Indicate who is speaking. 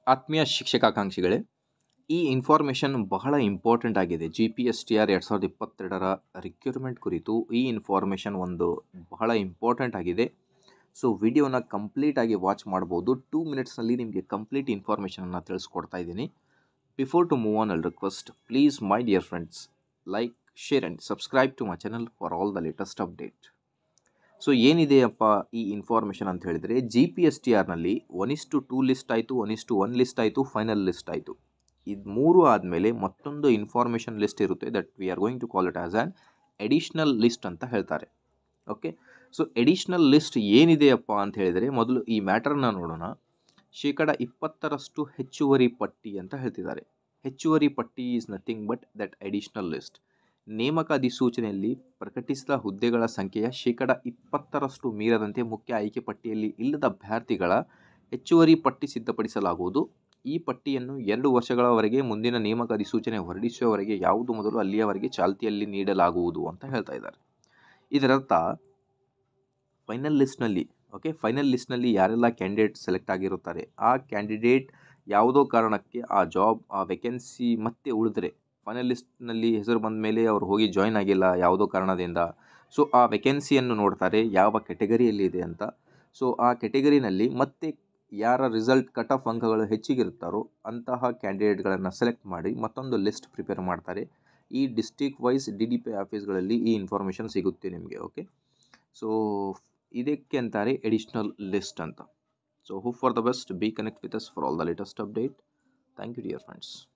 Speaker 1: ಆತ್ಮೀಯ ಶಿಕ್ಷಕಾಕಾಂಕ್ಷಿಗಳೇ ಈ ಇನ್ಫಾರ್ಮೇಷನ್ ಬಹಳ ಇಂಪಾರ್ಟೆಂಟ್ ಆಗಿದೆ G P S T R ಎರಡು ಸಾವಿರದ ಇಪ್ಪತ್ತೆರಡರ ರಿಕ್ಯೂರ್ಮೆಂಟ್ ಕುರಿತು ಈ ಇನ್ಫಾರ್ಮೇಷನ್ ಒಂದು ಬಹಳ ಇಂಪಾರ್ಟೆಂಟ್ ಆಗಿದೆ ಸೊ ವಿಡಿಯೋನ ಕಂಪ್ಲೀಟಾಗಿ ವಾಚ್ ಮಾಡ್ಬೋದು ಟೂ ಮಿನಿಟ್ಸ್ನಲ್ಲಿ ನಿಮಗೆ ಕಂಪ್ಲೀಟ್ ಇನ್ಫಾರ್ಮೇಷನನ್ನು ತಿಳಿಸ್ಕೊಡ್ತಾ ಇದ್ದೀನಿ before to move on I'll request please my dear friends like share and subscribe to my channel for all the latest update so ಏನಿದೆಯಪ್ಪ ಈ ಇನ್ಫಾರ್ಮೇಷನ್ ಅಂತ ಹೇಳಿದರೆ ಜಿ ಪಿ ಎಸ್ ಟಿ ಆರ್ನಲ್ಲಿ one is to two list ಆಯಿತು one is to one list ಆಯಿತು final list ಆಯಿತು ಇದು ಮೂರು ಆದಮೇಲೆ ಮತ್ತೊಂದು ಇನ್ಫಾರ್ಮೇಷನ್ ಲಿಸ್ಟ್ ಇರುತ್ತೆ that we are going to call it as an additional list ಅಂತ ಹೇಳ್ತಾರೆ ಓಕೆ ಸೊ ಎಡಿಷ್ನಲ್ ಲಿಸ್ಟ್ ಏನಿದೆಯಪ್ಪ ಅಂತ ಹೇಳಿದರೆ ಮೊದಲು ಈ ಮ್ಯಾಟರ್ನ ನೋಡೋಣ ಶೇಕಡ ಇಪ್ಪತ್ತರಷ್ಟು ಹೆಚ್ಚುವರಿ ಪಟ್ಟಿ ಅಂತ ಹೇಳ್ತಿದ್ದಾರೆ ಹೆಚ್ಚುವರಿ ಪಟ್ಟಿ is nothing but that additional list ನೇಮಕ ಅಧಿಸೂಚನೆಯಲ್ಲಿ ಪ್ರಕಟಿಸಿದ ಹುದ್ದೆಗಳ ಸಂಖ್ಯೆಯ ಶೇಕಡ ಇಪ್ಪತ್ತರಷ್ಟು ಮೀರದಂತೆ ಮುಖ್ಯ ಆಯ್ಕೆ ಪಟ್ಟಿಯಲ್ಲಿ ಇಲ್ಲದ ಅಭ್ಯರ್ಥಿಗಳ ಹೆಚ್ಚುವರಿ ಪಟ್ಟಿ ಸಿದ್ಧಪಡಿಸಲಾಗುವುದು ಈ ಪಟ್ಟಿಯನ್ನು ಎರಡು ವರ್ಷಗಳವರೆಗೆ ಮುಂದಿನ ನೇಮಕ ಅಧಿಸೂಚನೆ ಹೊರಡಿಸುವವರೆಗೆ ಯಾವುದು ಮೊದಲು ಅಲ್ಲಿಯವರೆಗೆ ಚಾಲ್ತಿಯಲ್ಲಿ ನೀಡಲಾಗುವುದು ಅಂತ ಹೇಳ್ತಾ ಇದ್ದಾರೆ ಇದರರ್ಥ ಫೈನಲ್ ಲಿಸ್ಟ್ನಲ್ಲಿ ಓಕೆ ಫೈನಲ್ ಲಿಸ್ಟ್ನಲ್ಲಿ ಯಾರೆಲ್ಲ ಕ್ಯಾಂಡಿಡೇಟ್ ಸೆಲೆಕ್ಟ್ ಆಗಿರುತ್ತಾರೆ ಆ ಕ್ಯಾಂಡಿಡೇಟ್ ಯಾವುದೋ ಕಾರಣಕ್ಕೆ ಆ ಜಾಬ್ ಆ ವೇಕೆನ್ಸಿ ಮತ್ತೆ ಉಳಿದ್ರೆ ಫೈನಲ್ ಲಿಸ್ಟ್ನಲ್ಲಿ ಹೆಸರು ಬಂದ ಮೇಲೆ ಅವ್ರು ಹೋಗಿ ಜಾಯ್ನ್ ಆಗಿಲ್ಲ ಯಾವುದೋ ಕಾರಣದಿಂದ ಸೊ ಆ ವೇಕೆನ್ಸಿಯನ್ನು ನೋಡ್ತಾರೆ ಯಾವ ಕೆಟಗರಿಯಲ್ಲಿ ಇದೆ ಅಂತ ಸೊ ಆ ಕೆಟಗರಿನಲ್ಲಿ ಮತ್ತೆ ಯಾರ ರಿಸಲ್ಟ್ ಕಟ್ ಆಫ್ ಅಂಕಗಳು ಹೆಚ್ಚಿಗಿರುತ್ತಾರೋ ಅಂತಹ ಕ್ಯಾಂಡಿಡೇಟ್ಗಳನ್ನು ಸೆಲೆಕ್ಟ್ ಮಾಡಿ ಮತ್ತೊಂದು ಲಿಸ್ಟ್ ಪ್ರಿಪೇರ್ ಮಾಡ್ತಾರೆ ಈ district wise D D P ಆಫೀಸ್ಗಳಲ್ಲಿ ಈ ಇನ್ಫಾರ್ಮೇಷನ್ ಸಿಗುತ್ತೆ ನಿಮಗೆ ಓಕೆ ಸೊ ಇದಕ್ಕೆ ಅಂತಾರೆ ಎಡಿಷ್ನಲ್ ಲಿಸ್ಟ್ ಅಂತ so hope for the best be connect with us for all the latest update thank you dear friends